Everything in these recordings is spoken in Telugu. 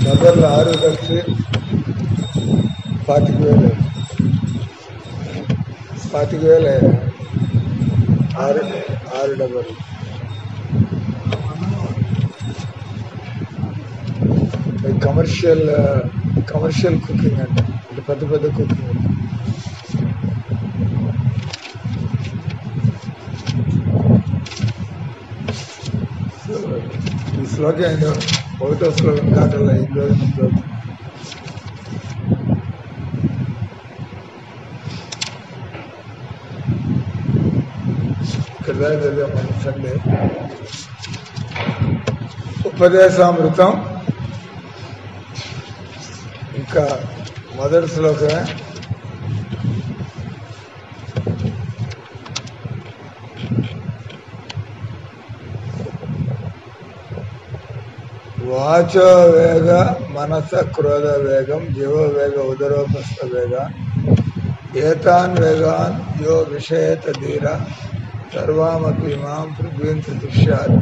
డబ్బర్లు ఆరు కలిసి పాతిక వేలు పాతిక వేలు అయ్యాయి. ఆరు ఆరు డబ్బర్లు ఇది కమర్షియల్ కమర్షియల్ కుకింగ్ అంటే అంటే పెద్ద పెద్ద కుకింగ్ సో, ఈ శ్లోకం ఏదో ఒకటో శ్లోకం కాటల ఈ రోజు నుంచి ఇక్కడ దాకా చదివాం మనం సండే ఉపదేశామృతం ఇంకా మొదటి శ్లోకమే వాచో వేగ మనస క్రోధ వేగం జీవ వేగ ఉదరోపస్థ వేగ ఏతాన్ వేగాన్ యో విషయత ధీర సర్వామపి మాం పృథ్వీం ప్రతిష్యాత్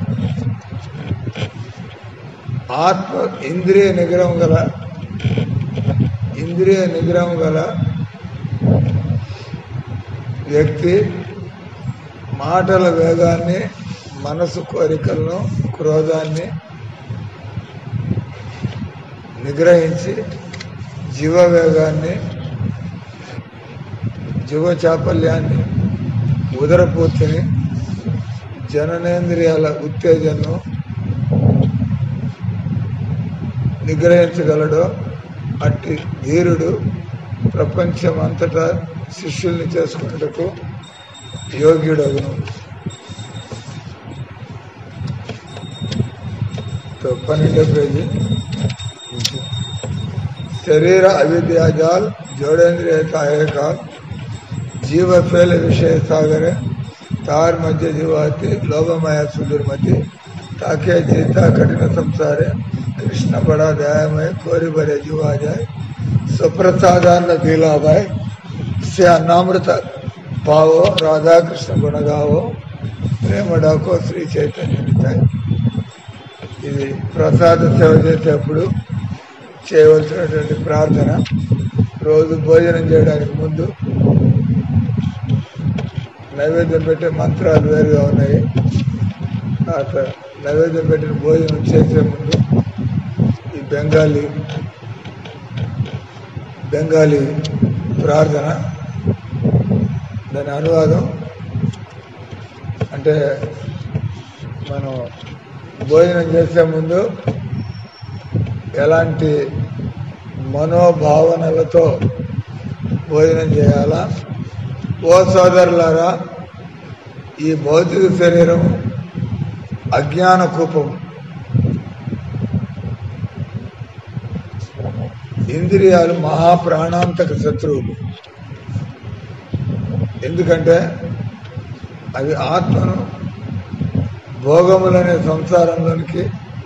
ఆత్మ ఇంద్రియ నిగ్రహం గల ఇంద్రియ నిగ్రహం గల వ్యక్తి మాటల వేగాన్ని మనసు కోరికలను క్రోధాన్ని నిగ్రహించి జీవ వేగాన్ని జీవ చాపల్యాన్ని ఉదరపూర్తిని జననేంద్రియాల ఉత్తేజను నిగ్రహించగలడో అట్టి ధీరుడు ప్రపంచం అంతటా శిష్యుల్ని చేసుకున్నటకు యోగ్యుడగును तो पन्नेंडो पेजी शरीर अविद्या जाल जोड़ेंद्रिय काहे काल जीव फैल विषय सागर तार मध्य जीवाति लोभमय सुदुर्मति ताके जीता कठिन संसार कृष्ण बड़ा दयामय कोरि बड़े जीवा जाए सुप्रसादान दिला भाई से अनामृत पावो राधा कृष्ण गुण गावो प्रेम डाको శ్రీ చైతన్య నితాయ్ ఇది ప్రసాద సేవ చేసేటప్పుడు చేయవలసినటువంటి ప్రార్థన రోజు భోజనం చేయడానికి ముందు నైవేద్యం పెట్టే మంత్రాలు వేరుగా ఉన్నాయి తర్వాత నైవేద్యం పెట్టిన భోజనం చేసే ముందు ఈ బెంగాలీ బెంగాలీ ప్రార్థన దాని అనువాదం అంటే మనం భోజనం చేసే ముందు ఎలాంటి మనోభావనలతో భోజనం చేయాలా ఓ సోదరులారా ఈ భౌతిక శరీరం అజ్ఞాన కూపం ఇంద్రియాలు మహాప్రాణాంతక శత్రువులు ఎందుకంటే అవి ఆత్మను భోగములనే సంసారంలోనికి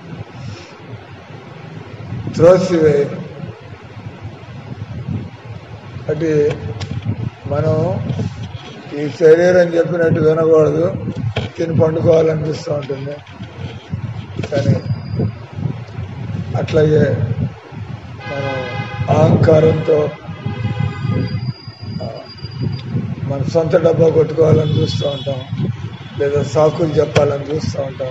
త్రోసివేయను అంటే మనం ఈ శరీరం చెప్పినట్టు వినకూడదు తిని పండుకోవాలనిపిస్తూ ఉంటుంది కానీ అట్లాగే మనం అహంకారంతో ఆ, మన సొంత డబ్బా కొట్టుకోవాలని చూస్తూ ఉంటాం లేదా సాకులు చెప్పాలని చూస్తూ ఉంటాం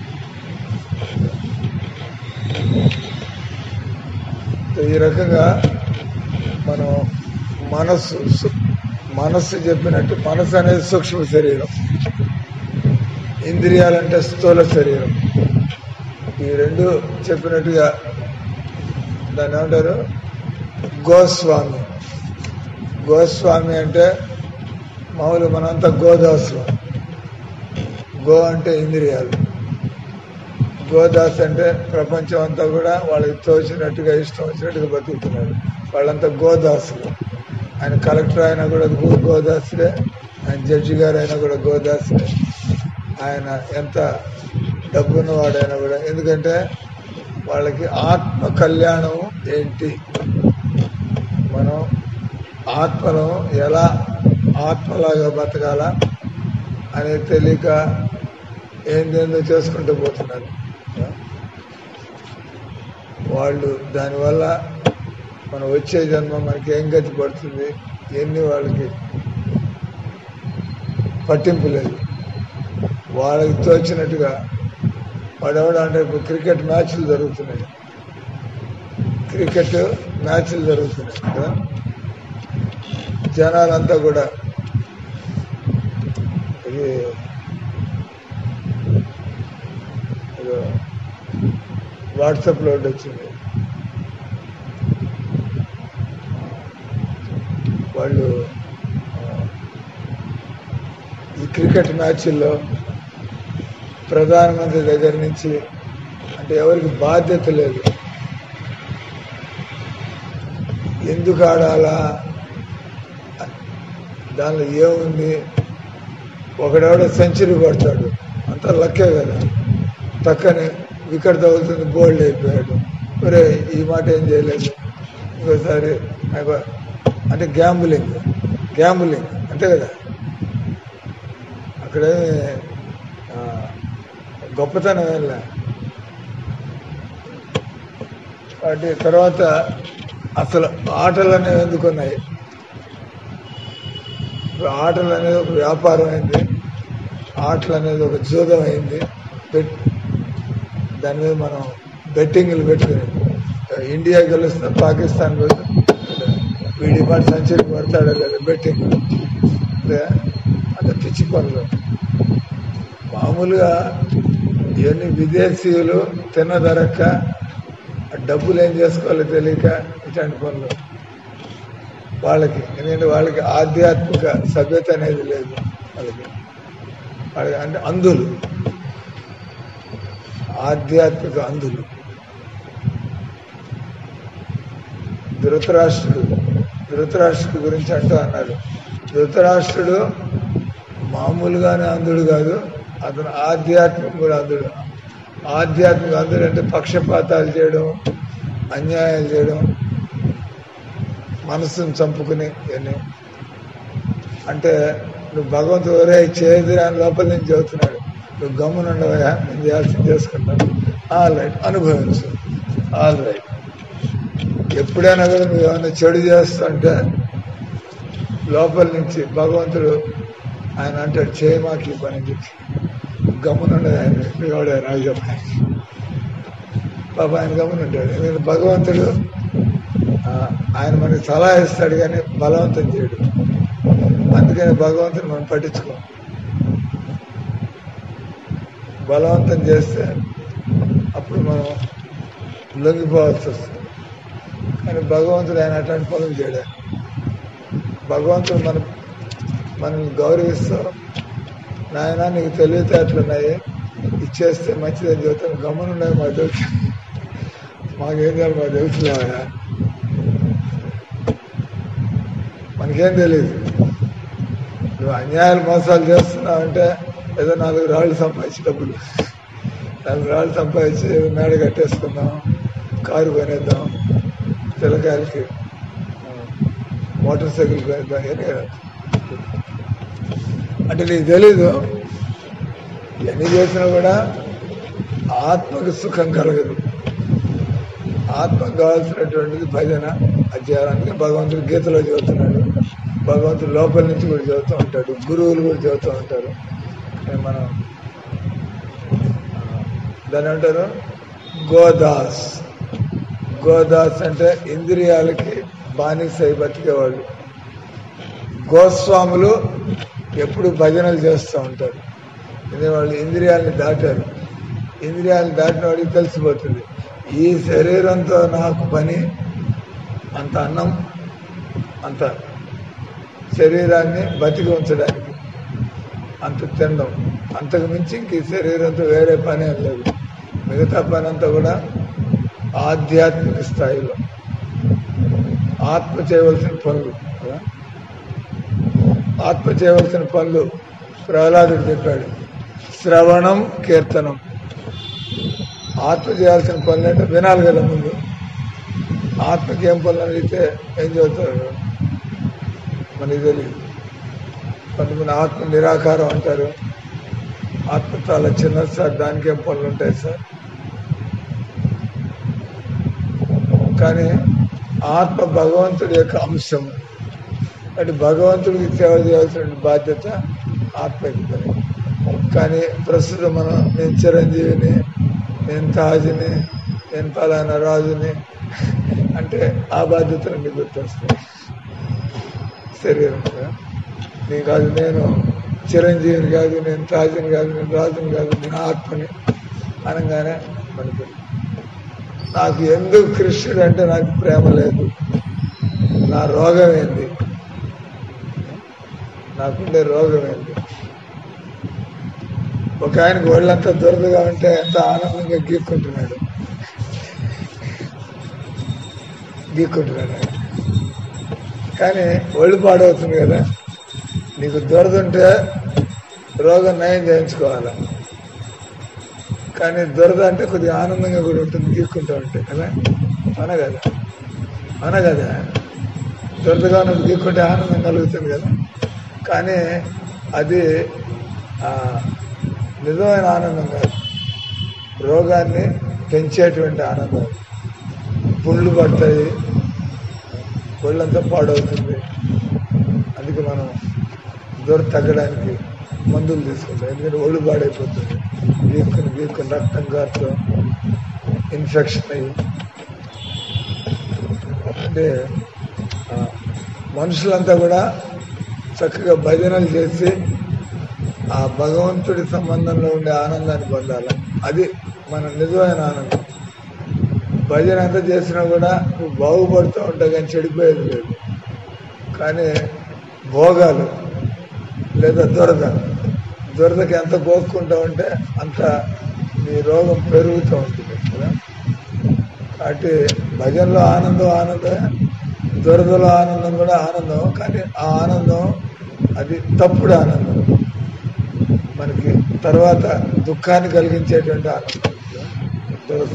ఈ రకంగా మనం మనస్సు సు- మనస్సు చెప్పినట్టు మనస్సు అనేది సూక్ష్మ శరీరం ఇంద్రియాలంటే స్థూల శరీరం ఈ రెండు చెప్పినట్టుగా దాన్ని ఏమంటారు గోస్వామి గోస్వామి అంటే మామూలు మనంతా గోదాసు గో అంటే ఇంద్రియాలు గోదాస్ అంటే ప్రపంచం అంతా కూడా వాళ్ళకి తోచినట్టుగా ఇష్టం వచ్చినట్టుగా బతుకుతున్నారు వాళ్ళంతా గోదాసులు ఆయన కలెక్టర్ అయినా కూడా గో- గోదాసులే ఆయన జడ్జి గారు అయినా కూడా గోదాసులే ఆయన ఎంత డబ్బున్న వాడైనా కూడా ఎందుకంటే వాళ్ళకి ఆత్మ కళ్యాణం ఏంటి మనం ఆత్మను ఎలా ఆత్మలాగా బతకాలా అనేది తెలియక ఏందేందో చేసుకుంటూ పోతున్నారు వాళ్ళు దానివల్ల మనం వచ్చే జన్మ మనకి ఏం గతి పడుతుంది ఎన్ని వాళ్ళకి పట్టింపు లేదు వాళ్ళకి తోచినట్టుగా వాడెవడ అంటే ఇప్పుడు క్రికెట్ మ్యాచ్లు జరుగుతున్నాయి క్రికెట్ మ్యాచ్లు జరుగుతున్నాయి కదా జనాలంతా కూడా ఇది ఏదో వాట్సాప్లో ఒకటి వచ్చింది వాళ్ళు ఆ, ఈ క్రికెట్ మ్యాచ్ల్లో ప్రధానమంత్రి దగ్గర నుంచి అంటే ఎవరికి బాధ్యత లేదు ఎందుకు ఆడాలా దానిలో ఏముంది ఒకడెవడో సెంచరీ కొడతాడు అంత లక్కే కదా తక్కని వికెట్ తగులుతుంది బోల్డ్ అయిపోయాడు ఒరే ఈ మాట ఏం చేయలేదు ఇంకోసారి నాకు అంటే గ్యాంబులింగ్ గ్యాంబులింగ్ అంతే కదా అక్కడేమి ఆ, గొప్పతనం ఏం లే వాటి తర్వాత అసలు ఆటలు అనేవి ఎందుకున్నాయి ఇప్పుడు ఆటలు అనేది ఒక వ్యాపారం అయింది ఆటలు అనేది ఒక జూదం అయింది బెట్ దాని మీద మనం బెట్టింగ్లు పెట్టుకుని ఇండియా గెలుస్తే పాకిస్తాన్ గెలుస్తే వీడి మాట సెంచరీ పడతాడా లేదా బెట్టింగ్ అంటే అంత పిచ్చి పనులు మామూలుగా ఇవన్నీ విదేశీయులు తినదరక్క డబ్బులు ఏం చేసుకోవాలో తెలియక ఇట్లాంటి పనులు వాళ్ళకి ఎందుకంటే వాళ్ళకి ఆధ్యాత్మిక సభ్యత అనేది లేదు వాళ్ళకి వాళ్ళకి అంటే అందులు ఆధ్యాత్మిక అందులు ధృతరాష్ట్రుడు ధృతరాష్ట్రుడు గురించి అంటూ అన్నాడు ధృతరాష్ట్రుడు మామూలుగానే అందుడు కాదు అతను ఆధ్యాత్మిక కూడా అందుడు ఆధ్యాత్మిక అందుడు అంటే పక్షపాతాలు చేయడం అన్యాయాలు చేయడం మనసును చంపుకుని ఇవన్నీ అంటే నువ్వు భగవంతుడు ఒరే చేయదురా అని లోపల నుంచి చెబుతున్నాడు నువ్వు గమ్మునుండవయా నేను చేయాల్సింది చేసుకుంటాను ఆల్ రైట్ అనుభవించు ఆల్ రైట్ ఎప్పుడైనా కూడా నువ్వు ఏమైనా చెడు చేస్తుంటే లోపల నుంచి భగవంతుడు ఆయన అంటాడు చేయి మాకు ఈ పని అని చెప్పి గమ్మునుండదు ఆయన నువ్వు ఎవడే నాకు చెప్పడానికి పాప ఆయన గమ్మునుంటాడు ఎందుకంటే భగవంతుడు ఆ, ఆయన మనకి సలహా ఇస్తాడు కానీ బలవంతం చేయడు అందుకని భగవంతుని మనం పట్టించుకోం బలవంతం చేస్తే అప్పుడు మనం లొంగిపోవాల్సి వస్తుంది కానీ భగవంతుడు ఆయన అట్లాంటి పనులు చేయడా భగవంతుడు మన మనల్ని గౌరవిస్తూ నాయన నీకు తెలివితేటలున్నాయి ఇచ్చేస్తే మంచిదని చెబుతాను గమనున్నాయి మా తెలుసు మాకేం చేయాలి మా తెలుసులేవా మనకేం తెలియదు నువ్వు అన్యాయాలు మోసాలు చేస్తున్నావు అంటే ఏదో నాలుగు రాళ్ళు సంపాదించి డబ్బులు నాలుగు రాళ్ళు సంపాదించి ఏదో మేడ కట్టేసుకుందాం కారు కొనేద్దాం పిల్లకాయలకి ఆ, మోటార్ సైకిల్ కొనేద్దాం ఇవన్నీ కదా. అంటే నీకు తెలీదు ఎన్ని చేసినా కూడా ఆత్మకు సుఖం కలగదు ఆత్మకు కావాల్సినటువంటిది భజన అధ్యాయానికి భగవంతుడు గీతలో చెబుతున్నాడు భగవంతుడు లోపల నుంచి కూడా చెబుతూ ఉంటాడు గురువులు కూడా చెబుతూ ఉంటారు కానీ మనం ఆ, దాన్ని అంటారు గోదాస్ గోదాస్ అంటే ఇంద్రియాలకి బానిసై బతికేవాళ్ళు గోస్వాములు ఎప్పుడు భజనలు చేస్తూ ఉంటారు ఎందుకంటే వాళ్ళు ఇంద్రియాలని దాటారు ఇంద్రియాలను దాటిన వాడికి తెలిసిపోతుంది ఈ శరీరంతో నాకు పని అంత అన్నం అంత శరీరాన్ని బతికి ఉంచడానికి అంత తినడం అంతకు మించి ఇంక ఈ శరీరంతో వేరే పని ఏం లేదు మిగతా పని అంతా కూడా ఆధ్యాత్మిక స్థాయిలో ఆత్మ చేయవలసిన పనులు కదా ఆత్మ చేయవలసిన పనులు ప్రహ్లాదుడు చెప్పాడు శ్రవణం కీర్తనం ఆత్మ చేయాల్సిన పనులు అంటే వినాలి కదా ముందు ఆత్మకి ఏం పనులు అడిగితే ఏం చదువుతారు మనకి తెలియదు కొంతమంది ఆత్మ నిరాకారం అంటారు ఆత్మ చాలా చిన్నది సార్ దానికి ఏం పనులు ఉంటాయి సార్ కానీ ఆత్మ భగవంతుడి యొక్క అంశం అంటే భగవంతుడికి సేవ చేయాల్సిన బాధ్యత ఆత్మకి పని. కానీ ప్రస్తుతం మనం నేను చిరంజీవిని నేను తాజిని నేను పలానా రాజుని అంటే ఆ బాధ్యతలు మీకు గుర్తొస్తాయి శరీరం కదా. నేను కాదు నేను చిరంజీవిని కాదు నేను తాజిని కాదు నేను రాజుని కాదు నేను ఆత్మని అనగానే మనకి నాకు ఎందుకు కృష్ణుడు అంటే నాకు ప్రేమ లేదు నా రోగం ఏంది నాకుండే రోగం ఏంది ఒక ఆయనకు ఒళ్ళంతా దురదగా ఉంటే ఎంత ఆనందంగా గీక్కుంటున్నాడు గీక్కుంటున్నాడు ఆయన. కానీ ఒళ్ళు పాడవుతుంది కదా నీకు దురద ఉంటే రోగం నయం చేయించుకోవాలి కానీ దురద అంటే కొద్దిగా ఆనందంగా కూడా ఉంటుంది గీక్కుంటూ ఉంటే కదా అన కదా అన కదా దురదగా ఉన్నప్పుడు గీక్కుంటే ఆనందం కలుగుతుంది కదా కానీ అది ఆ, నిజమైన ఆనందం కాదు రోగాన్ని పెంచేటువంటి ఆనందం పుండ్లు పడతాయి ఒళ్ళంతా పాడవుతుంది అందుకే మనం దూర తగ్గడానికి మందులు తీసుకుంటాం ఎందుకంటే ఒళ్ళు పాడైపోతుంది గీక్కుని గీక్కుని రక్తం కారుతో ఇన్ఫెక్షన్ అయ్యి అంటే ఆ, మనుషులంతా కూడా చక్కగా భజనలు చేసి ఆ భగవంతుడి సంబంధంలో ఉండే ఆనందాన్ని పొందాలి అది మన నిజమైన ఆనందం భజన ఎంత చేసినా కూడా నువ్వు బాగుపడుతూ ఉంటావు కానీ చెడిపోయేది లేదు కానీ భోగాలు లేదా దురద దురదకి ఎంత కోసుకుంటా ఉంటే అంత నీ రోగం పెరుగుతూ ఉంటుంది కదా కాబట్టి భజనలో ఆనందం ఆనందమే దురదలో ఆనందం కూడా ఆనందం కానీ ఆ ఆనందం అది తప్పుడు ఆనందం మనకి తర్వాత దుఃఖాన్ని కలిగించేటువంటి ఆనందం దురద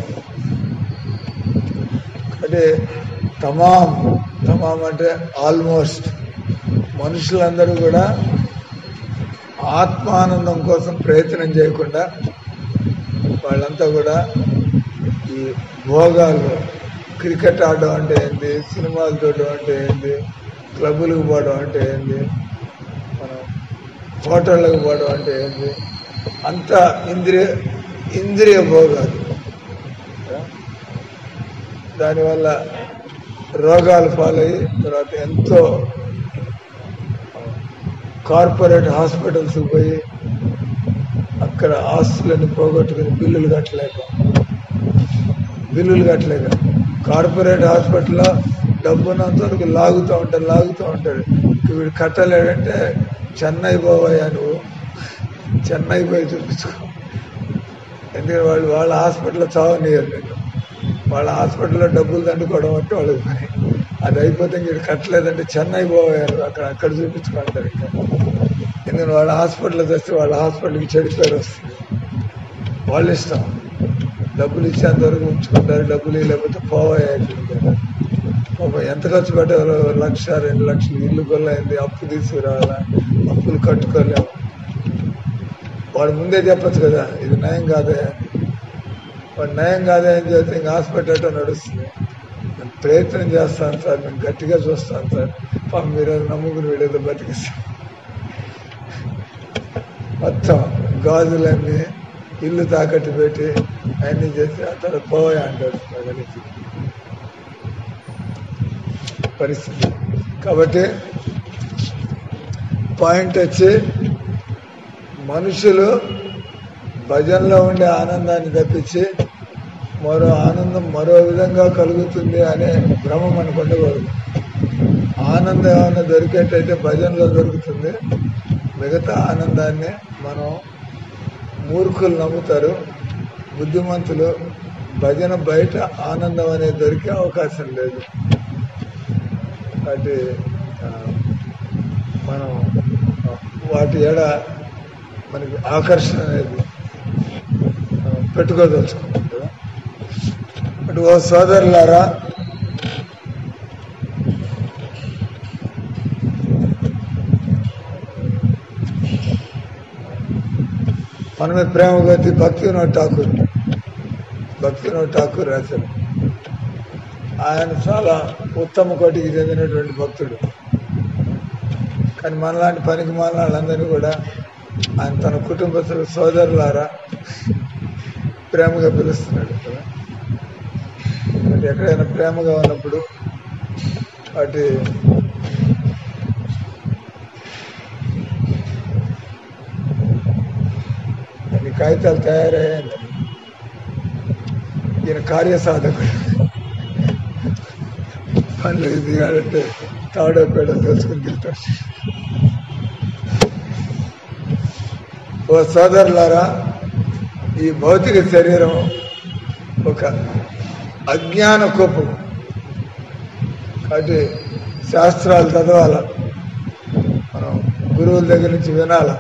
అంటే తమాం తమాం అంటే ఆల్మోస్ట్ మనుషులందరూ కూడా ఆత్మానందం కోసం ప్రయత్నం చేయకుండా వాళ్ళంతా కూడా ఈ భోగాలు క్రికెట్ ఆడడం అంటే ఏంది సినిమాలు చూడడం అంటే ఏంది క్లబ్బులకు పోవడం అంటే ఏంది మనం హోటళ్ళకు పోవడం అంటే ఏంది అంతా ఇంద్రియ ఇంద్రియ భోగాలు దానివల్ల రోగాలు పాలయ్యి తర్వాత ఎంతో కార్పొరేట్ హాస్పిటల్స్ పోయి అక్కడ ఆస్తులను పోగొట్టుకుని బిల్లులు కట్టలేక బిల్లులు కట్టలేక కార్పొరేట్ హాస్పిటల్లో డబ్బున్నంత వరకు లాగుతూ ఉంటాడు లాగుతూ ఉంటాడు ఇంక వీడు కట్టలేడంటే చెన్నై పోవయ్యా నువ్వు చెన్నై పోయి చూపించుకో ఎందుకంటే వాళ్ళు వాళ్ళ హాస్పిటల్లో చావనీయరు నేను వాళ్ళ హాస్పిటల్లో డబ్బులు దండుకోవడం అంటే వాళ్ళకి పని అది అయిపోతే ఇంక కట్టలేదంటే చెన్నై పోయారు అక్కడ అక్కడ చూపించుకుంటారు ఇంకా ఎందుకంటే వాళ్ళ హాస్పిటల్లో తెస్తే వాళ్ళ హాస్పిటల్కి చెడు పేరు వస్తుంది వాళ్ళ ఇష్టం డబ్బులు ఇచ్చేంత వరకు ఉంచుకుంటారు డబ్బులు లేకపోతే పోవాయి పాపం ఎంత ఖర్చు పెట్టారో లక్ష రెండు లక్షలు ఇల్లు కొల్లైంది అప్పు తీసుకురావాలా అప్పులు కట్టుకోలేము వాడు ముందే చెప్పచ్చు కదా ఇది నయం కాదే వాడు నయం కాదే అని చెప్తే ఇంకా హాస్పిటల్ అటో నడుస్తుంది నేను ప్రయత్నం చేస్తాను సార్ నేను గట్టిగా చూస్తాను సార్ పాపం మీరు అది నమ్ముకుని వీడేదో బతికిస్తాను మొత్తం గాజులన్నీ ఇల్లు తాకట్టు పెట్టి అన్నీ చేసి ఆ తర్వాత పోయా అంటాడు అక్కడి నుంచి పరిస్థితి కాబట్టి పాయింట్ వచ్చి మనుషులు భజనలో ఉండే ఆనందాన్ని తప్పించి మరో ఆనందం మరో విధంగా కలుగుతుంది అనే భ్రమ మనకు ఉండకూడదు ఆనందం ఏమైనా దొరికేటైతే భజనలో దొరుకుతుంది మిగతా ఆనందాన్ని మనం మూర్ఖులు నమ్ముతారు బుద్ధిమంతులు భజన బయట ఆనందం అనేది దొరికే అవకాశం లేదు కాబట్టి ఆ, మనం ఆ, వాటి ఎడ మనకి ఆకర్షణ అనేది మనం పెట్టుకోదలుచుకుంటాం కదా అటు ఓ సోదరులారా మనమే ప్రేమ కొద్ది భక్తి వినోద్ ఠాకూర్ భక్తి వినోద్ ఠాకూర్ రాశారు ఆయన చాలా ఉత్తమ కోటికి చెందినటువంటి భక్తుడు కానీ మనలాంటి పనికి మాల వాళ్ళందరినీ కూడా ఆయన తన కుటుంబస్తులు సోదరులారా ప్రేమగా పిలుస్తున్నాడు కదా అంటే ఎక్కడైనా ప్రేమగా ఉన్నప్పుడు వాటి ఈ కాగితాలు తయారయ్యాయి ఈయన కార్యసాధకుడు పనులు ఇది అంటే తాడో పేడో తెలుసుకుని తింటాడు ఓ సోదరులారా ఈ భౌతిక శరీరం ఒక అజ్ఞాన కోపం కాబట్టి శాస్త్రాలు చదవాల మనం గురువుల దగ్గర నుంచి వినాల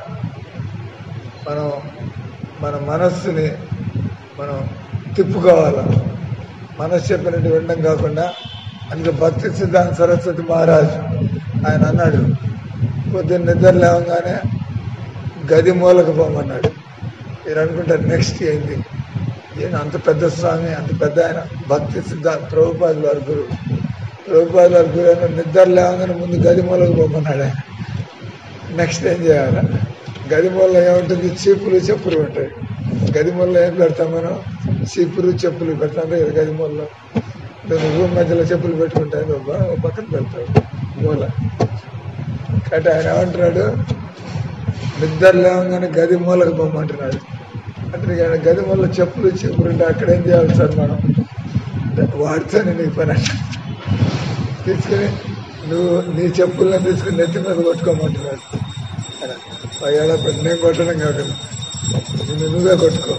మనం మన మనస్సుని మనం తిప్పుకోవాలి మనస్సు చెప్పినట్టు వినడం కాకుండా అందుకే భక్తి సిద్ధాంత సరస్వతి మహారాజ్ ఆయన అన్నాడు పొద్దున్న నిద్ర లేవగానే గది మూలకు పోమన్నాడు మీరు అనుకుంటారు నెక్స్ట్ ఏంది ఈయన అంత పెద్ద స్వామి అంత పెద్ద ఆయన భక్తి సిద్ధాంత ప్రభుపాదుల వారి గురువు ప్రభుపాదుల వారి గురువు అయిన నిద్ర లేవగానే ముందు గది మూలకు పోమన్నాడు ఆయన నెక్స్ట్ ఏం చేయాలి గది మూలలో ఏముంటుంది చీపులు చెప్పులు ఉంటాయి గది మూలలో ఏం పెడతాం మనం చీపులు చెప్పులు పెడతాం కదా గది మూలలో రూమ్ మధ్యలో చెప్పులు పెట్టుకుంటాను నువ్వు బా- ఓ పక్కన పెడతావు మూల కాబట్టి ఆయన ఏమంటున్నాడు నిద్ర లేవగానే గది మూలకు పొమ్మంటున్నాడు అంటే ఆయన గది మూల చెప్పులు చెప్పులు ఉంటే అక్కడ ఏం చేయాలి సార్ మనం అంటే వాడితేనే నీకు పని అంట తీసుకుని నువ్వు నీ చెప్పులను తీసుకుని నెత్తి మీద కొట్టుకోమంటున్నాడు ఆయన, ఆ ఏడాది నేను కొట్టడం కాకుండా నిన్ను నువ్వే కొట్టుకో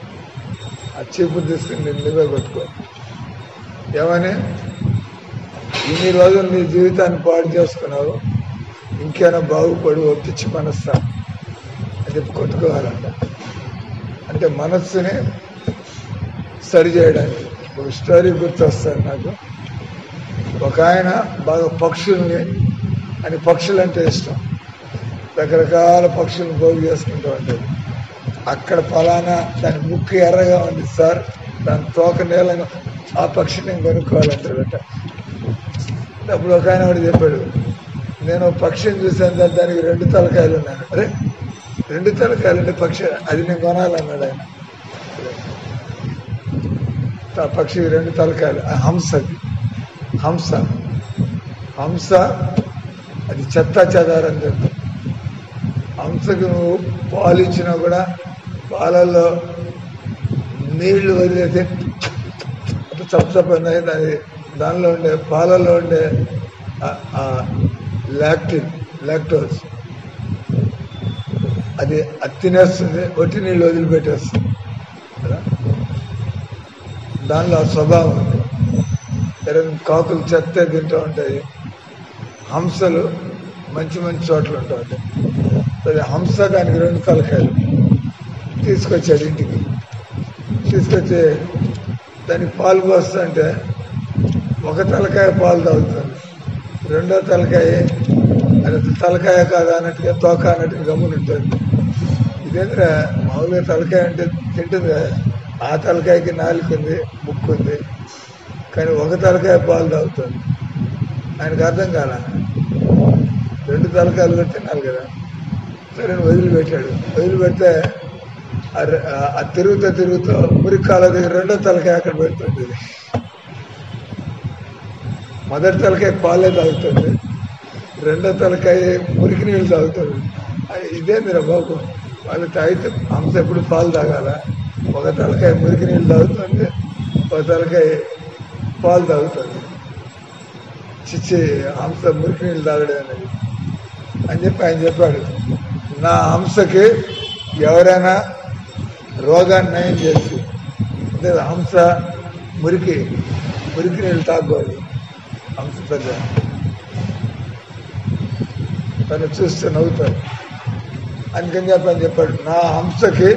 ఆ చీపులు తీసుకుని నిన్ను నువ్వే కొట్టుకో ఏమని ఇన్ని రోజులు నీ జీవితాన్ని పాడు చేసుకున్నావు ఇంకేనా బాగుపడు ఒప్పించి మనస్సా అని చెప్పి కొట్టుకోవాలంట అంటే మనస్సుని సరి చేయడానికి ఒక స్టోరీ గుర్తొస్తుంది నాకు ఒక ఆయన బాగా పక్షుల్ని అని పక్షులు అంటే ఇష్టం రకరకాల పక్షులను పోగు చేసుకుంటూ ఉంటాడు అక్కడ ఫలానా దాని ముక్కు ఎర్రగా ఉంది సార్ దాని తోక నీలంగా ఆ పక్షి నేను కొనుక్కోవాలంటాడట అప్పుడు ఒక ఆయన వాడు చెప్పాడు నేను ఒక పక్షిని చూశాను సార్ దానికి రెండు తలకాయలు ఉన్నాను అరే రెండు తలకాయలు ఉండే పక్షి అది నేను కొనాలన్నాడు ఆయన ఆ పక్షి రెండు తలకాయలు ఆ హంస అది హంస హంస అది చెత్త చెదారని చెప్తాం హంసకు నువ్వు పాలు ఇచ్చినా కూడా పాలల్లో నీళ్లు వదిలేస్తే చప్పచప్పని దాని దానిలో ఉండే పాలలో ఉండే లాక్టిన్ లాక్టోస్ అది అది తినేస్తుంది ఒట్టి నీళ్ళు వదిలిపెట్టేస్తుంది కదా దానిలో ఆ స్వభావం ఉంది ఎరగ కాకులు చెత్త తింటూ ఉంటాయి హంసలు మంచి మంచి చోట్ల ఉంటా ఉంటాయి అది హంస దానికి రెండు తలకాయలు తీసుకొచ్చాడు ఇంటికి తీసుకొచ్చి దానికి పాలు పోస్తుంటే ఒక తలకాయ పాలు తాగుతుంది రెండో తలకాయ అది తలకాయ కాదా అన్నట్టుగా తోక అన్నట్టుగా గమ్మునుంటుంది ఇదేంద్రా మామూలుగా తలకాయ అంటే తింటుంది కదా. ఆ తలకాయకి నాలుగు ఉంది ముక్కు ఉంది కానీ ఒక తలకాయ పాలు తాగుతుంది ఆయనకు అర్థం కాల రెండు తలకాయలు కూడా తినాలి కదా సరే అని వదిలిపెట్టాడు వదిలిపెడితే ఆ రె- ఆ- ఆ తిరుగుతూ తిరుగుతూ మురికాల దగ్గర రెండో తలకాయ అక్కడ పెడుతుంది ఇది. మొదటి తలకాయ పాలే తాగుతుంది రెండో తలకాయ మురికి నీళ్ళు తాగుతుంది అది ఇదేందిరా బాబు వాళ్ళు తాగితే హంస ఎప్పుడు పాలు తాగాల ఒక తలకాయ మురికి నీళ్ళు తాగుతుంది ఒక తలకాయ పాలు తాగుతుంది చిచ్చి హంస మురికి నీళ్ళు తాగడం అనేది అని చెప్పి ఆయన చెప్పాడు నా హంసకి ఎవరైనా రోగాన్ని నయం చేసి అంటే హంస మురికి మురికి నీళ్ళు తాగకూడదు హంస పెద్ద తను చూస్తే నవ్వుతాడు అందుకని చెప్పని చెప్పాడు నా హంసకి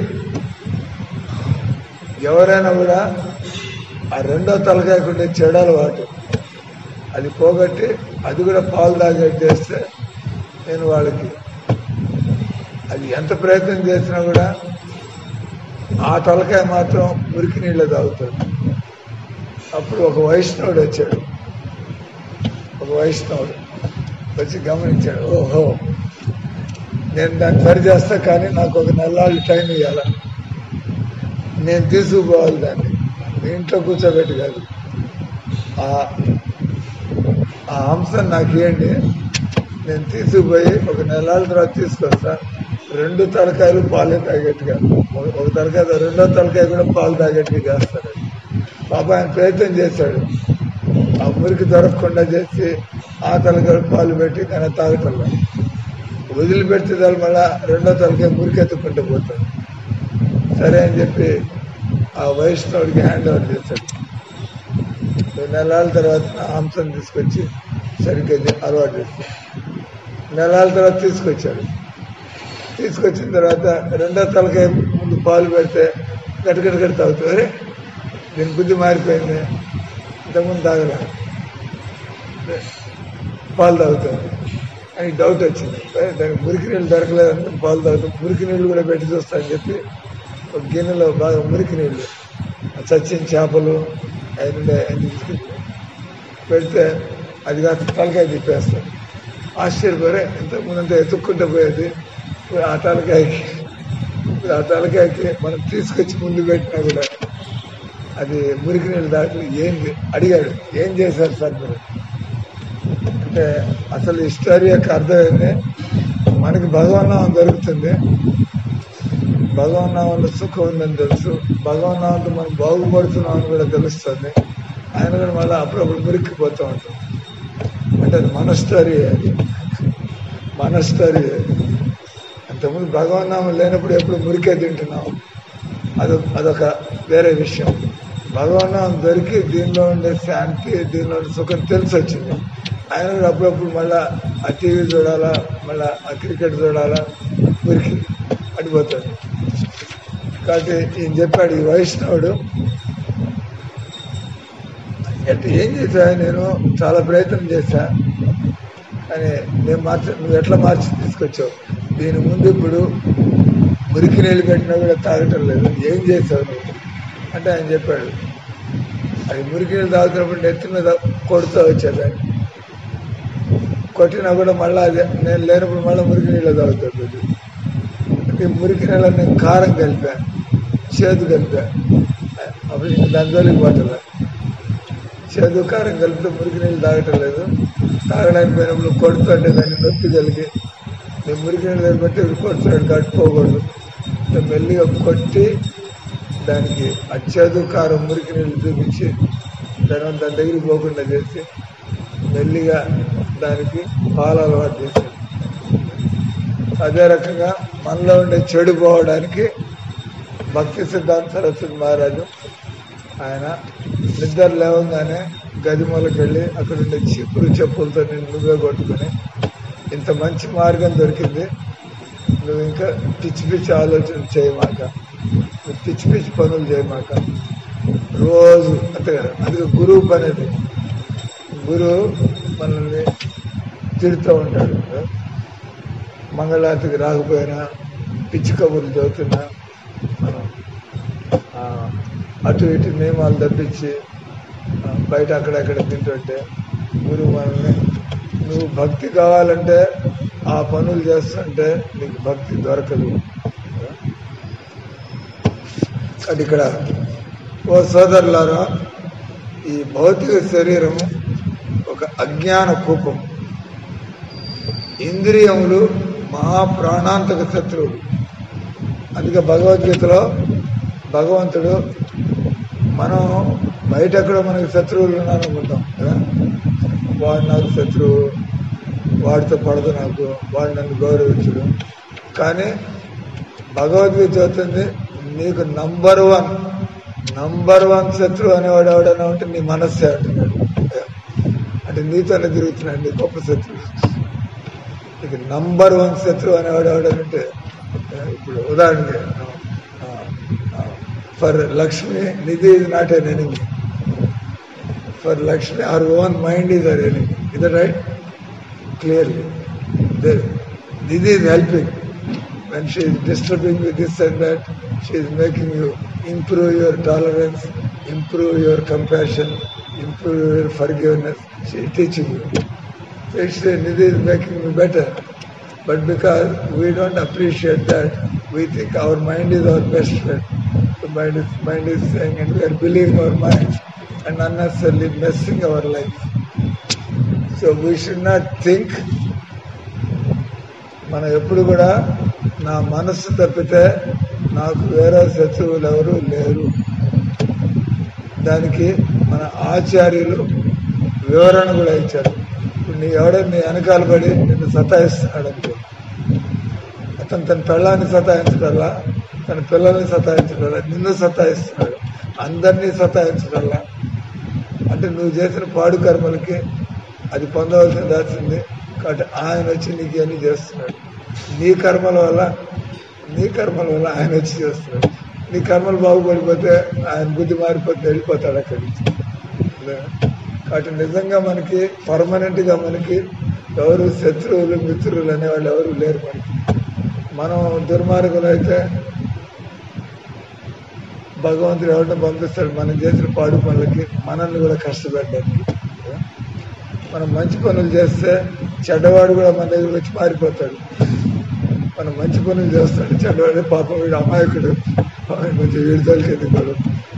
ఎవరైనా కూడా ఆ రెండో తలకాయకుండే చెడు అలవాటు అది పోగొట్టి అది కూడా పాలు తాగేట్టు చేస్తే నేను వాళ్ళకి అది ఎంత ప్రయత్నం చేసినా కూడా ఆ తలకాయ మాత్రం మురికి నీళ్ళు తాగుతుంది అప్పుడు ఒక వైష్ణవుడు వచ్చాడు ఒక వైష్ణవుడు వచ్చి గమనించాడు ఓహో నేను దాన్ని సరి చేస్తా కానీ నాకు ఒక నెలలు టైం ఇవ్వాల నేను తీసుకుపోవాలి దాన్ని మీ ఇంట్లో కూర్చోబెట్టి కాదు ఆ ఆ అంశం నాకు ఇవ్వండి నేను తీసుకుపోయి ఒక నెలల తర్వాత తీసుకొస్తా రెండు తలకాయలు పాలే తాగేట్టుగా ఒక- ఒక తలకాయ రెండో తలకాయ కూడా పాలు తాగేట్టుగా చేస్తాడు పాప ఆయన ప్రయత్నం చేశాడు ఆ మురికి దొరకకుండా చేసి ఆ తలకాయ పాలు పెట్టి కానీ తాగటం వదిలిపెడితే దాని మళ్ళా రెండో తలకాయ మురికి ఎత్తుకుంటూ పోతాడు సరే అని చెప్పి ఆ వైష్ణవుడికి హ్యాండ్ ఓవర్ చేశాడు రెండు నెలల తర్వాత నా అంశం తీసుకొచ్చి సరిగ్గా చే- అలవాటు చేస్తాడు నెలల తర్వాత తీసుకొచ్చాడు తీసుకొచ్చిన తర్వాత రెండో తలకాయ ముందు పాలు పెడితే గటగడగడ తాగుతుంది అరే దీని బుద్ధి మారిపోయింది ఇంతకుముందు తాగలే పాలు తాగుతుంది అని డౌట్ వచ్చింది అరే దానికి మురికి నీళ్ళు దొరకలేదంటే పాలు తాగుతాం మురికి నీళ్ళు కూడా పెట్టి చూస్తా అని చెప్పి ఒక గిన్నెలో బాగా మురికి నీళ్ళు ఆ చచ్చిన చేపలు అవి అన్ని తీసుకెళ్ళి పెడితే అది కాస్త తలకాయ తిప్పేస్తాడు ఆశ్చర్యపోరే ఇంతకుముందంతా ఎత్తుక్కుంటూ పోయేది ఇప్పుడు ఆ తలకాయకి ఇప్పుడు ఆ తలకాయకి మనం తీసుకొచ్చి ముందు పెట్టినా కూడా అది మురికి నీళ్ళు దాటి ఏంది అడిగాడు ఏం చేశారు సార్ మీరు అంటే అసలు ఈ స్టోరీ యొక్క అర్థం ఏంటి మనకి భగవన్నామం దొరుకుతుంది భగవన్నామంలో సుఖం ఉందని తెలుసు భగవన్నామంతో మనం బాగుపడుతున్నామని కూడా తెలుస్తుంది ఆయన కూడా మళ్ళీ అప్పుడప్పుడు మురికిపోతూ ఉంటాం అంటే అది మన స్టోరీ అది మన స్టోరీ అది అంతకుముందు భగవన్నామం లేనప్పుడు ఎప్పుడు మురికే తింటున్నాం అది అదొక వేరే విషయం భగవన్నామం దొరికి దీనిలో ఉండే శాంతి దీనిలో ఉండే సుఖం తెలిసి వచ్చింది ఆయన కూడా అప్పుడప్పుడు మళ్ళా ఆ టీవీ చూడాలా మళ్ళా ఆ క్రికెట్ చూడాలా మురికి అడిపోతాడు కాబట్టి ఈయన చెప్పాడు ఈ వైష్ణవుడు ఎట్ ఏం చేశా నేను చాలా ప్రయత్నం చేశా కానీ నేను మార్చ నువ్వు ఎట్లా మార్చి తీసుకొచ్చావు దీని ముందు ఇప్పుడు మురికి నీళ్ళు పెట్టినా కూడా తాగటం లేదు ఏం చేసావు నువ్వు అంటే ఆయన చెప్పాడు అది మురికి నీళ్ళు తాగుతున్నప్పుడు నెత్తి మీద కొడుతూ వచ్చేదాన్ని కొట్టినా కూడా మళ్ళీ అది నేను లేనప్పుడు మళ్ళీ మురికి నీళ్ళు తాగుతుంది అంటే ఈ మురికి నీళ్ళ నేను కారం కలిపా చేదు కలిపా అప్పుడు ఇంక దాని జోలికి పోతుందా చేదు కారం కలిపితే మురికి నీళ్ళు తాగటం లేదు తాగడానికి పోయినప్పుడు కొడుతుంటే దాన్ని నొప్పి కలిగి నేను మురికి నీళ్ళు కలిపితే ఇవి కొడుతున్నాడు కట్టుకోకూడదు ఇట్లా మెల్లిగా కొట్టి దానికి ఆ చేదు కారం మురికి నీళ్ళు చూపించి దాని వల్ల దాని దగ్గరికి పోకుండా చేసి మెల్లిగా దానికి పాలు అలవాటు చేశాడు అదే రకంగా మనలో ఉండే చెడు పోవడానికి భక్తి సిద్ధాంత సరస్వతి మహారాజు ఆయన నిద్ర లేవగానే గది మూలకి వెళ్ళి అక్కడ ఉండే చిపురు చెప్పులతో నేను నువ్వే కొట్టుకుని ఇంత మంచి మార్గం దొరికింది నువ్వు ఇంకా పిచ్చి పిచ్చి ఆలోచన చేయమాక నువ్వు పిచ్చి పిచ్చి పనులు చేయమాక రోజు అంతే కదా అది గురువు పని అది గురువు మనల్ని తిడుతూ ఉంటాడు మంగళారతికి రాకపోయినా పిచ్చి కబుర్లు చదువుతున్నా మనం ఆ, అటు ఇటు నియమాలు తప్పించి ఆ, బయట అక్కడక్కడ తింటుంటే గురువు మనల్ని నువ్వు భక్తి కావాలంటే ఆ పనులు చేస్తుంటే నీకు భక్తి దొరకదు అది ఇక్కడ ఓ సోదరులారా ఈ భౌతిక శరీరం ఒక అజ్ఞాన కూపం ఇంద్రియములు మహాప్రాణాంతక శత్రువులు అందుకే భగవద్గీతలో భగవంతుడు మనం బయట ఎక్కడో మనకి శత్రువులు ఉన్నాను అనుకుంటాం కదా వాడు నాకు శత్రువు వాడితో పడదు నాకు వాడు నన్ను గౌరవించడు కానీ భగవద్గీత చెబుతుంది నీకు నంబర్ వన్ నంబర్ వన్ శత్రువు అనేవాడు ఎవడన్నా ఉంటే నీ మనస్సే అంటున్నాడు అంటే నీతోనే తిరుగుతున్నాడు నీ గొప్ప శత్రువు నీకు నంబర్ వన్ శత్రువు అనేవాడు ఎవడనంటే ఇప్పుడు ఉదాహరణకి for Lakshmi Nidhi is not an enemy for Lakshmi our own mind is our enemy is right clearly Nidhi is helping when she is disturbing with this and that, she is making you improve your tolerance, improve your compassion, improve your forgiveness. She is teaching you. Actually, Nidhi is making me better. But because we don't appreciate that, we think our mind is our best friend. The mind is, mind is saying, and we are believing our mind and unnecessarily messing our life. So we should not think మనం ఎప్పుడు కూడా నా మనస్సు తప్పితే నాకు వేరే శత్రువులు ఎవరు లేరు దానికి మన ఆచార్యులు వివరణ కూడా ఇచ్చారు ఇప్పుడు నీ ఎవడో నీ వెనకాల పడి నిన్ను సతాయిస్తున్నాడు అనుకో అతను తన పెళ్ళాన్ని సతాయించడల్లా తన పిల్లల్ని సతాయించడల్లా నిన్ను సతాయిస్తున్నాడు అందరినీ సతాయించడల్లా అంటే నువ్వు చేసిన పాడు కర్మలకి అది పొందవలసిన దాచింది కాబట్టి ఆయన వచ్చి నీకు అన్ని చేస్తున్నాడు నీ కర్మల వల్ల నీ కర్మల వల్ల ఆయన వచ్చి చేస్తున్నాడు నీ కర్మలు బాగుపడిపోతే ఆయన బుద్ధి మారిపోతే వెళ్ళిపోతాడు అక్కడి నుంచి లే. కాబట్టి నిజంగా మనకి పర్మనెంట్ గా మనకి ఎవరు శత్రువులు మిత్రులు అనేవాళ్ళు ఎవరు లేరు మనకి మనం దుర్మార్గులు అయితే భగవంతుడు ఎవరిని పంపిస్తాడు మనం చేసిన పాడు పనులకి మనల్ని కూడా కష్టపెట్టడానికి మనం మంచి పనులు చేస్తే చెడ్డవాడు కూడా మన దగ్గరకు వచ్చి మారిపోతాడు మనం మంచి పనులు చేస్తాడు చెడ్డవాడే పాపం వీడు అమాయకుడు వాడు కొంచెం వీడి తోలికెందుకు వాడు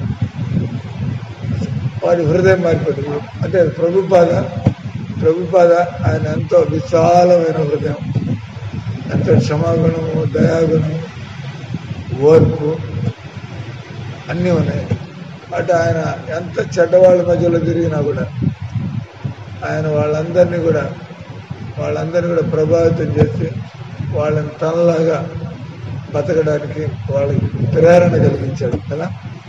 వాడి హృదయం మారిపోతుంది అంటే ప్రభుపాద ప్రభుపాద ఆయన ఎంతో విశాలమైన హృదయం ఎంతో క్షమాగుణము దయాగుణము ఓర్పు అన్నీ ఉన్నాయి అంటే ఆయన ఎంత చెడ్డవాళ్ళ మధ్యలో తిరిగినా కూడా ఆయన వాళ్ళందరినీ కూడా వాళ్ళందరినీ కూడా ప్రభావితం చేసి వాళ్ళని తనలాగా బతకడానికి వాళ్ళకి ప్రేరణ కలిగించాడు కదా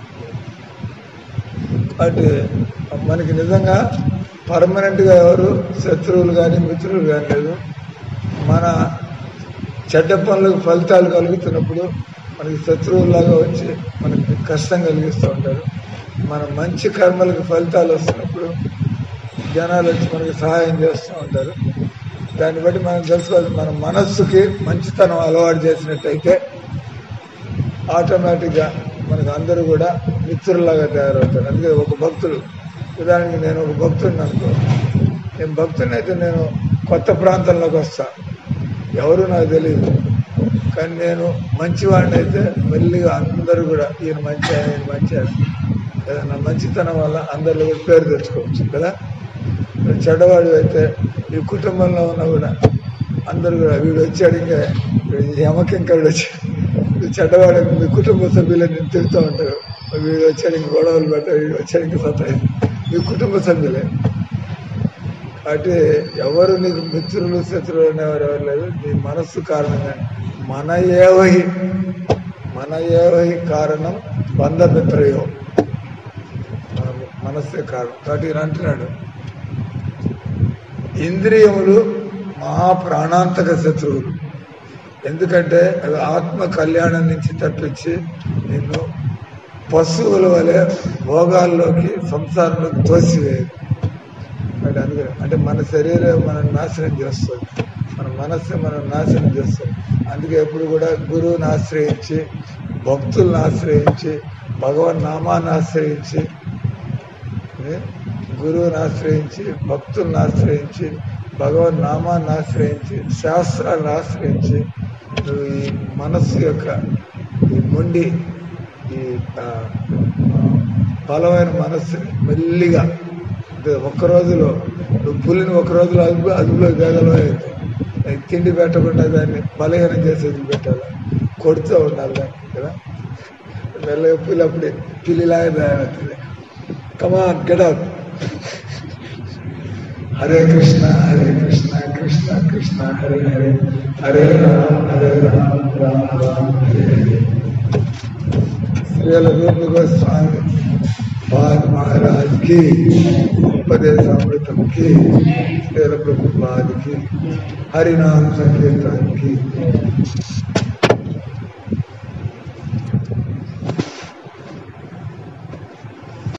కాబట్టి మనకి నిజంగా పర్మనెంట్గా ఎవరు శత్రువులు కానీ మిత్రులు కానీ లేదు మన చెడ్డ పనులకు ఫలితాలు కలుగుతున్నప్పుడు మనకి శత్రువులాగా వచ్చి మనకి కష్టం కలిగిస్తూ ఉంటారు మన మంచి కర్మలకు ఫలితాలు వస్తున్నప్పుడు జనాలు వచ్చి మనకి సహాయం చేస్తూ ఉంటారు దాన్ని బట్టి మనం తెలుసుకోవాలి మన మనస్సుకి మంచితనం అలవాటు చేసినట్టయితే ఆటోమేటిక్గా మనకు అందరూ కూడా మిత్రుల్లాగా తయారవుతారు అందుకే ఒక భక్తుడు ఉదాహరణకి నేను ఒక భక్తుడిని అనుకో నేను భక్తుడిని అయితే నేను కొత్త ప్రాంతంలోకి వస్తా ఎవరు నాకు తెలియదు కానీ నేను మంచివాడిని అయితే మెల్లిగా అందరూ కూడా ఈయన మంచి ఆయన ఈయన మంచి ఆయన కదా నా మంచితనం వల్ల అందరిలో కూడా పేరు తెచ్చుకోవచ్చు కదా నువ్వు చెడ్డవాడు అయితే ఈ కుటుంబంలో ఉన్నా కూడా అందరూ కూడా వీడు వచ్చాడు ఇంకా యమకింకరుడు వచ్చి వీడు చెడ్డవాడు మీ కుటుంబ సభ్యులు నేను తిరుగుతూ ఉంటారు వీడు వచ్చాడు ఇంక గొడవలు పెట్ట వీడు వచ్చాడు ఇంక సతాయి మీ కుటుంబ సభ్యులే అంటే ఎవరు నీకు మిత్రులు శత్రువులు అనేవారు ఎవరు లేదు నీ మనస్సు కారణంగా మన ఏవహి మన ఏవహి కారణం బంధమిత్రయో మన మనస్సే కారణం కాబట్టి ఈయన అంటున్నాడు ఇంద్రియములు మహా ప్రాణాంతక శత్రువులు ఎందుకంటే అవి ఆత్మ కళ్యాణం నుంచి తప్పించి నిన్ను పశువుల వలె భోగాల్లోకి సంసారంలోకి తోసివేయదు అంటే అందుకే అంటే మన శరీరం మనం నాశనం చేస్తుంది మన మనస్సు మనం నాశనం చేస్తుంది అందుకే ఎప్పుడు కూడా గురువుని ఆశ్రయించి భక్తులను ఆశ్రయించి భగవన్ నామాన్ని ఆశ్రయించి ఏ? గురువుని ఆశ్రయించి భక్తులను ఆశ్రయించి భగవన్ నామాన్ని ఆశ్రయించి శాస్త్రాలను ఆశ్రయించి నువ్వు ఈ మనస్సు యొక్క ఈ మొండి ఈ ఆ, బలమైన మనస్సుని మెల్లిగా అంటే ఒక్క రోజులో నువ్వు పులిని ఒక రోజులో అదుపు అదుపులో వేగలో తిండి పెట్టకుండా దాన్ని బలహీనం చేసి వదిలిపెట్టాలి కొడుతూ ఉండాలి దాన్ని కదా మెల్లగా పులి అప్పుడే పిల్లిలాగా తయారవుతుంది కమాన్ గెడౌట్ హరే కృష్ణ హరే కృష్ణ కృష్ణ కృష్ణ హరే హరే హరే రామ హరే రామ రామ రామ హరే హరే శ్రీల రూప గోస్వామి పాద్ మహారాజ్ కి ఉపదేశామృతం కి శ్రీల ప్రభుపాద్ కి హరినామ సంకీర్తన్ కి